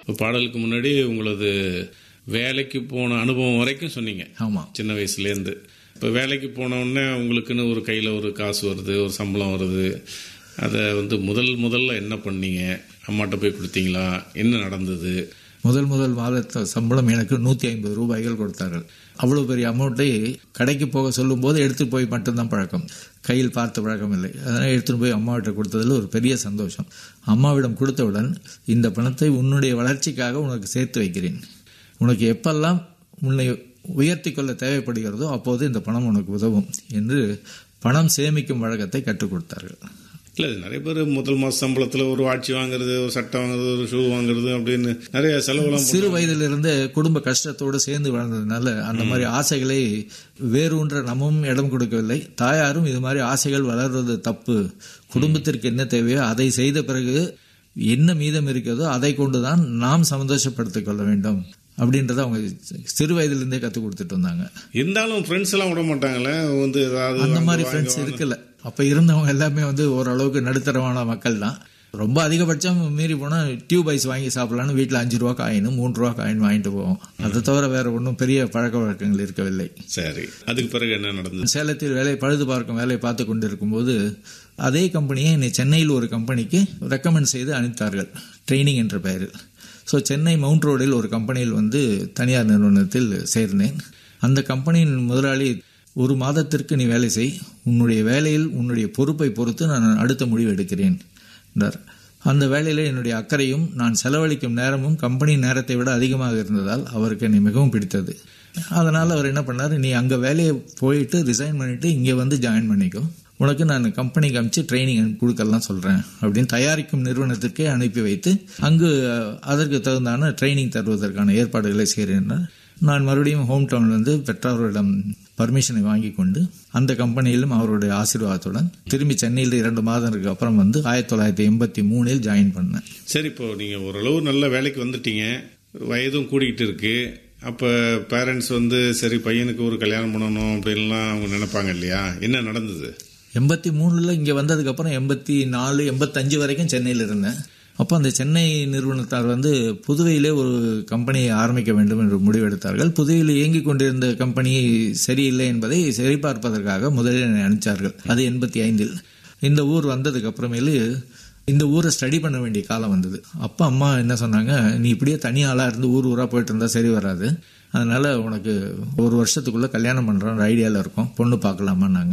இப்போ பாடலுக்கு முன்னாடி உங்களது வேலைக்கு போன அனுபவம் வரைக்கும் சொன்னீங்க ஆமாம் சின்ன வயசுலேருந்து இப்போ வேலைக்கு போன உடனே உங்களுக்குன்னு ஒரு கையில் ஒரு காசு வருது ஒரு சம்பளம் வருது அதை வந்து முதல் முதல்ல என்ன பண்ணீங்க அம்மாட்ட போய் கொடுத்தீங்களா என்ன நடந்தது முதல் முதல் மாத சம்பளம் எனக்கு நூற்றி ஐம்பது ரூபாய்கள் கொடுத்தார்கள் அவ்வளோ பெரிய அமௌண்ட்டை கடைக்கு போக சொல்லும்போது எடுத்துட்டு போய் மட்டும்தான் பழக்கம் கையில் பார்த்த பழக்கம் இல்லை அதனால் எடுத்துட்டு போய் அம்மாவிட்ட கொடுத்ததில் ஒரு பெரிய சந்தோஷம் அம்மாவிடம் கொடுத்தவுடன் இந்த பணத்தை உன்னுடைய வளர்ச்சிக்காக உனக்கு சேர்த்து வைக்கிறேன் உனக்கு எப்பெல்லாம் உன்னை உயர்த்தி கொள்ள தேவைப்படுகிறதோ அப்போது இந்த பணம் உனக்கு உதவும் என்று பணம் சேமிக்கும் வழக்கத்தை கற்றுக் கொடுத்தார்கள் இல்லை இது நிறைய பேர் முதல் மாத சம்பளத்தில் ஒரு வாட்சி வாங்குறது ஒரு சட்டை வாங்குறது ஒரு ஷூ வாங்குறது அப்படின்னு நிறைய செலவுலாம் சிறு வயதிலிருந்து குடும்ப கஷ்டத்தோடு சேர்ந்து வாழ்ந்ததுனால அந்த மாதிரி ஆசைகளை வேரூன்ற நம்மும் இடம் கொடுக்கவில்லை தாயாரும் இது மாதிரி ஆசைகள் வளர்றது தப்பு குடும்பத்திற்கு என்ன தேவையோ அதை செய்த பிறகு என்ன மீதம் இருக்கிறதோ அதை கொண்டுதான் நாம் சந்தோஷப்படுத்திக் கொள்ள வேண்டும் அப்படின்றத அவங்க சிறு வயதிலிருந்தே கற்றுக் கொடுத்துட்டு வந்தாங்க இருந்தாலும் ஃப்ரெண்ட்ஸ் எல்லாம் விட மாட்டாங்களே வந்து ஏதாவது அந்த வாங்கு, மாதிரி வாங்கு, ஃப்ரெண்ட்ஸ் வாங்கு. இருக்குல்ல அப்போ இருந்தவங்க எல்லாமே வந்து ஓரளவுக்கு நடுத்தரமான மக்கள் தான் ரொம்ப அதிகபட்சம் மீறி போனால் டியூப் ஐஸ் வாங்கி சாப்பிடலான்னு வீட்டில் அஞ்சு ரூபா காயின் மூணு ரூபா காயின் வாங்கிட்டு போவோம் அதை தவிர வேற ஒன்றும் பெரிய பழக்க வழக்கங்கள் இருக்கவில்லை சரி அதுக்கு பிறகு என்ன நடந்தது சேலத்தில் வேலை பழுது பார்க்கும் வேலையை பார்த்து கொண்டிருக்கும்போது அதே கம்பெனியை என்னை சென்னையில் ஒரு கம்பெனிக்கு ரெக்கமெண்ட் செய்து அனுப்பித்தார்கள் ட்ரைனிங் என்ற பெயரில் ஸோ சென்னை மவுண்ட் ரோடில் ஒரு கம்பெனியில் வந்து தனியார் நிறுவனத்தில் சேர்ந்தேன் அந்த கம்பெனியின் முதலாளி ஒரு மாதத்திற்கு நீ வேலை செய் உன்னுடைய வேலையில் உன்னுடைய பொறுப்பை பொறுத்து நான் அடுத்த முடிவு எடுக்கிறேன் என்றார் அந்த வேலையில் என்னுடைய அக்கறையும் நான் செலவழிக்கும் நேரமும் கம்பெனி நேரத்தை விட அதிகமாக இருந்ததால் அவருக்கு என்னை மிகவும் பிடித்தது அதனால் அவர் என்ன பண்ணார் நீ அங்கே வேலையை போயிட்டு ரிசைன் பண்ணிவிட்டு இங்கே வந்து ஜாயின் பண்ணிக்கோ உனக்கு நான் கம்பெனிக்கு அனுப்பிச்சு ட்ரைனிங் கொடுக்கலாம் சொல்கிறேன் அப்படின்னு தயாரிக்கும் நிறுவனத்திற்கே அனுப்பி வைத்து அங்கு அதற்கு தகுந்தான ட்ரைனிங் தருவதற்கான ஏற்பாடுகளை செய்கிறேன் நான் மறுபடியும் ஹோம் டவுன்லேருந்து பெற்றோர்களிடம் பர்மிஷனை வாங்கி கொண்டு அந்த கம்பெனியிலும் அவருடைய ஆசீர்வாதத்துடன் திரும்பி சென்னையில் இரண்டு மாதங்களுக்கு அப்புறம் வந்து ஆயிரத்தி தொள்ளாயிரத்தி எண்பத்தி மூணில் ஜாயின் பண்ணேன் சரி இப்போ நீங்கள் ஓரளவு நல்ல வேலைக்கு வந்துட்டீங்க வயதும் கூடிக்கிட்டு இருக்கு அப்போ பேரண்ட்ஸ் வந்து சரி பையனுக்கு ஒரு கல்யாணம் பண்ணணும் அப்படின்லாம் அவங்க நினைப்பாங்க இல்லையா என்ன நடந்தது எண்பத்தி மூணில் இங்கே வந்ததுக்கப்புறம் எண்பத்தி நாலு எண்பத்தஞ்சு வரைக்கும் சென்னையில் இருந்தேன் அப்போ அந்த சென்னை நிறுவனத்தார் வந்து புதுவையிலே ஒரு கம்பெனியை ஆரம்பிக்க வேண்டும் என்று முடிவெடுத்தார்கள் புதுவையில் இயங்கிக் கொண்டிருந்த கம்பெனி சரியில்லை என்பதை சரிபார்ப்பதற்காக முதலில் என்னை அனுப்பிச்சார்கள் அது எண்பத்தி ஐந்தில் இந்த ஊர் வந்ததுக்கு அப்புறமேலு இந்த ஊரை ஸ்டடி பண்ண வேண்டிய காலம் வந்தது அப்பா அம்மா என்ன சொன்னாங்க நீ இப்படியே தனியாளாக இருந்து ஊர் ஊராக போயிட்டு இருந்தா சரி வராது அதனால உனக்கு ஒரு வருஷத்துக்குள்ள கல்யாணம் பண்ணுறோம் ஐடியாவில் இருக்கோம் பொண்ணு பார்க்கலாமான்னாங்க